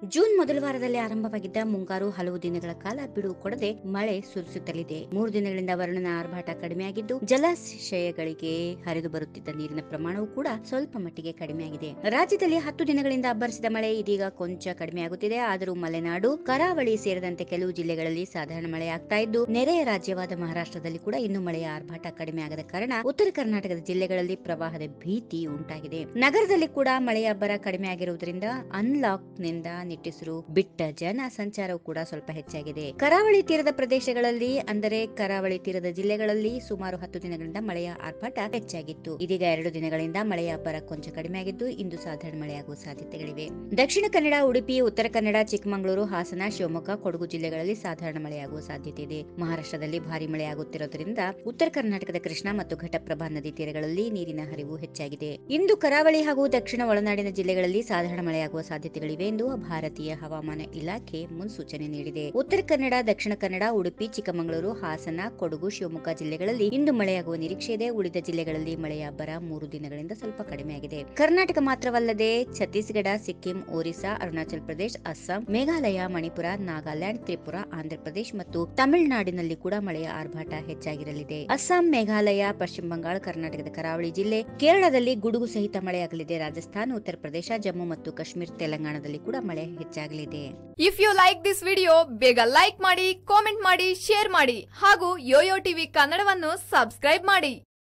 June ಮೊದಲ ವಾರದಲ್ಲಿ ಆರಂಭವಾಗಿದ್ದ ಮುಂಗಾರು ಹಲವು ದಿನಗಳ ಕಾಲ ಬಿಡುವು ಕೊಡದೆ ಮಳೆ ಸುರಿಸುತ್ತಲಿದೆ ಮೂರು ದಿನಗಳಿಂದ ವರ್ಣನ ಆರ್ಭಾಟ ಕಡಿಮೆಯಾಗಿದ್ದು ಜಲಾಶಯಗಳಿಗೆ ಹರಿದು ಬರುತ್ತಿದ್ದ ನೀರಿನ ಪ್ರಮಾಣವೂ ಕೂಡ ಸ್ವಲ್ಪ ಮಟ್ಟಿಗೆ ಕಡಿಮೆಯಾಗಿದೆ ರಾಜ್ಯದಲ್ಲಿ ಹತ್ತು ದಿನಗಳಿಂದ ಅಬ್ಬರಿಸಿದ ಮಳೆ ಇದೀಗ ಕೊಂಚ ಕಡಿಮೆಯಾಗುತ್ತಿದೆ ಆದರೂ ಮಲೆನಾಡು ಕರಾವಳಿ ಸೇರಿದಂತೆ ಕೆಲವು ಜಿಲ್ಲೆಗಳಲ್ಲಿ ಸಾಧಾರಣ ಮಳೆ ಆಗ್ತಾ ಇದ್ದು ನೆರೆಯ ರಾಜ್ಯವಾದ ಮಹಾರಾಷ್ಟ್ರದಲ್ಲಿ ಕೂಡ ಇನ್ನು ಮಳೆಯ ಆರ್ಭಾಟ ಕಡಿಮೆಯಾಗದ ಕಾರಣ ಉತ್ತರ ಕರ್ನಾಟಕದ ಜಿಲ್ಲೆಗಳಲ್ಲಿ ಪ್ರವಾಹದ ಭೀತಿ ಉಂಟಾಗಿದೆ ನಗರದಲ್ಲಿ ಕೂಡ ಮಳೆಯ ಅಬ್ಬರ ಕಡಿಮೆಯಾಗಿರುವುದರಿಂದ ಅನ್ಲಾಕ್ ನಿಂದ ನಿಟ್ಟುಸಿರು ಬಿಟ್ಟ ಜನ ಸಂಚಾರವು ಕೂಡ ಸ್ವಲ್ಪ ಹೆಚ್ಚಾಗಿದೆ ಕರಾವಳಿ ತೀರದ ಪ್ರದೇಶಗಳಲ್ಲಿ ಅಂದರೆ ಕರಾವಳಿ ತೀರದ ಜಿಲ್ಲೆಗಳಲ್ಲಿ ಸುಮಾರು ಹತ್ತು ದಿನಗಳಿಂದ ಮಳೆಯ ಆರ್ಭಟ ಹೆಚ್ಚಾಗಿತ್ತು ಇದೀಗ ಎರಡು ದಿನಗಳಿಂದ ಮಳೆಯ ಅಬ್ಬರ ಕೊಂಚ ಕಡಿಮೆಯಾಗಿದ್ದು ಇಂದು ಸಾಧಾರಣ ಮಳೆಯಾಗುವ ಸಾಧ್ಯತೆಗಳಿವೆ ದಕ್ಷಿಣ ಕನ್ನಡ ಉಡುಪಿ ಉತ್ತರ ಕನ್ನಡ ಚಿಕ್ಕಮಗಳೂರು ಹಾಸನ ಶಿವಮೊಗ್ಗ ಕೊಡಗು ಜಿಲ್ಲೆಗಳಲ್ಲಿ ಸಾಧಾರಣ ಮಳೆಯಾಗುವ ಸಾಧ್ಯತೆ ಇದೆ ಮಹಾರಾಷ್ಟ್ರದಲ್ಲಿ ಭಾರಿ ಮಳೆಯಾಗುತ್ತಿರುವುದರಿಂದ ಉತ್ತರ ಕರ್ನಾಟಕದ ಕೃಷ್ಣಾ ಮತ್ತು ಘಟಪ್ರಭಾ ನದಿ ತೀರಗಳಲ್ಲಿ ನೀರಿನ ಹರಿವು ಹೆಚ್ಚಾಗಿದೆ ಇಂದು ಕರಾವಳಿ ಹಾಗೂ ದಕ್ಷಿಣ ಒಳನಾಡಿನ ಜಿಲ್ಲೆಗಳಲ್ಲಿ ಸಾಧಾರಣ ಮಳೆಯಾಗುವ ಸಾಧ್ಯತೆಗಳಿವೆ ಎಂದು ಭಾರತೀಯ ಹವಾಮಾನ ಇಲಾಖೆ ಮುನ್ಸೂಚನೆ ನೀಡಿದೆ ಉತ್ತರ ಕನ್ನಡ ದಕ್ಷಿಣ ಕನ್ನಡ ಉಡುಪಿ ಚಿಕ್ಕಮಗಳೂರು ಹಾಸನ ಕೊಡಗು ಶಿವಮೊಗ್ಗ ಜಿಲ್ಲೆಗಳಲ್ಲಿ ಇಂದು ಮಳೆಯಾಗುವ ನಿರೀಕ್ಷೆ ಇದೆ ಉಳಿದ ಜಿಲ್ಲೆಗಳಲ್ಲಿ ಮಳೆಯ ಅಬ್ಬರ ಮೂರು ದಿನಗಳಿಂದ ಸ್ವಲ್ಪ ಕಡಿಮೆಯಾಗಿದೆ ಕರ್ನಾಟಕ ಮಾತ್ರವಲ್ಲದೆ ಛತ್ತೀಸ್ಗಢ ಸಿಕ್ಕಿಂ ಒರಿಸ್ಸಾ ಅರುಣಾಚಲ್ ಪ್ರದೇಶ್ ಅಸ್ಸಾಂ ಮೇಘಾಲಯ ಮಣಿಪುರ ನಾಗಾಲ್ಯಾಂಡ್ ತ್ರಿಪುರಾ ಆಂಧ್ರಪ್ರದೇಶ್ ಮತ್ತು ತಮಿಳುನಾಡಿನಲ್ಲಿ ಕೂಡ ಮಳೆಯ ಆರ್ಭಾಟ ಹೆಚ್ಚಾಗಿರಲಿದೆ ಅಸ್ಸಾಂ ಮೇಘಾಲಯ ಪಶ್ಚಿಮ ಬಂಗಾಳ ಕರ್ನಾಟಕದ ಕರಾವಳಿ ಜಿಲ್ಲೆ ಕೇರಳದಲ್ಲಿ ಗುಡುಗು ಸಹಿತ ಮಳೆಯಾಗಲಿದೆ ರಾಜಸ್ಥಾನ ಉತ್ತರ ಪ್ರದೇಶ ಜಮ್ಮು ಮತ್ತು ಕಾಶ್ಮೀರ ತೆಲಂಗಾಣದಲ್ಲಿ ಕೂಡ ಮಳೆ ಹೆಚ್ಚಾಗಲಿದೆ if you like this video ಬೇಗ ಲೈಕ್ ಮಾಡಿ ಕಾಮೆಂಟ್ ಮಾಡಿ ಶೇರ್ ಮಾಡಿ ಹಾಗೂ ಯೋಯೋ ಟಿವಿ ಕನ್ನಡವನ್ನು ಸಬ್ಸ್ಕ್ರೈಬ್ ಮಾಡಿ